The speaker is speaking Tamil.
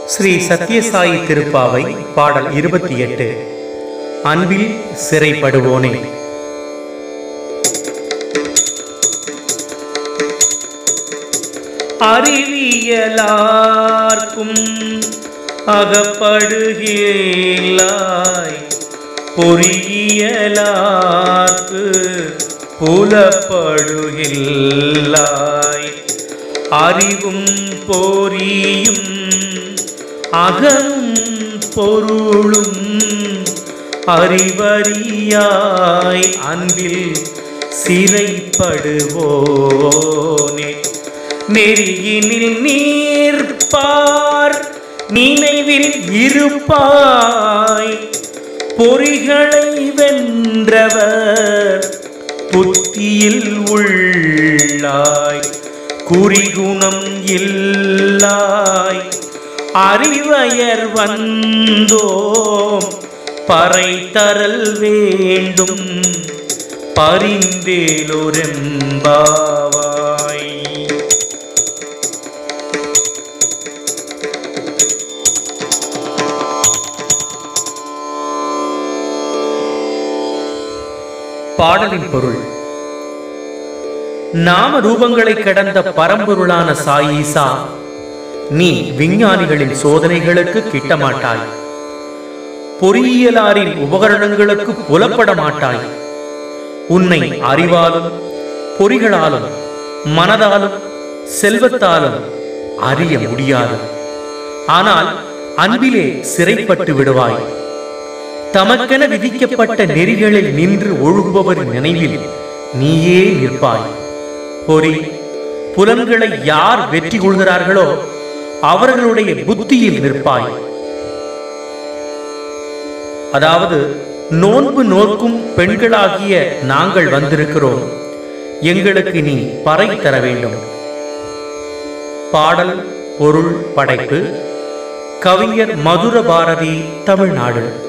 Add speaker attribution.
Speaker 1: ஸ்ரீ சத்யசாயி திருப்பாவை பாடல் இருபத்தி எட்டு அன்பில் சிறைப்படுவோனே அறிவியலார்க்கும் அகப்படுகிறாய் பொறியியலார்க்கு புலப்படுகில்லாய் அறிவும் போரியும் அகமும் பொருளும் அறிவறியாய் அன்பில் சிறைப்படுவோனே நெறியினில் நீர்ப்பார் நினைவில் இருப்பாய் பொறிகளை வென்றவர் புத்தியில் உள்ளாய் குறிகுணம் இல்லாய் அறிவயர் வந்தோம் பறை தரல் வேண்டும் பரிந்தேலொரெம்பாவாய் பாடலின் பொருள் நாம ரூபங்களை கடந்த பரம்பொருளான சாயீசா நீ விஞ்ஞானிகளின் சோதனைகளுக்கு கிட்ட மாட்டாய் பொறியியலாரின் உபகரணங்களுக்கு புலப்பட மாட்டாய் உன்னை அறிவாலும் பொறிகளாலும் மனதாலும் செல்வத்தாலும் அறிய முடியாது ஆனால் அன்பிலே சிறைப்பட்டு விடுவாய் தமக்கென விதிக்கப்பட்ட நெறிகளில் நின்று ஒழுகுபவரின் நினைவில் நீயே நிற்பாய் பொறி புலன்களை யார் வெற்றி கொள்கிறார்களோ அவர்களுடைய புத்தியில் நிற்பாய் அதாவது நோன்பு நோக்கும் பெண்களாகிய நாங்கள் வந்திருக்கிறோம் எங்களுக்கு நீ பறை தர வேண்டும் பாடல் பொருள் படைப்பு கவிஞர் மதுர பாரதி தமிழ்நாடு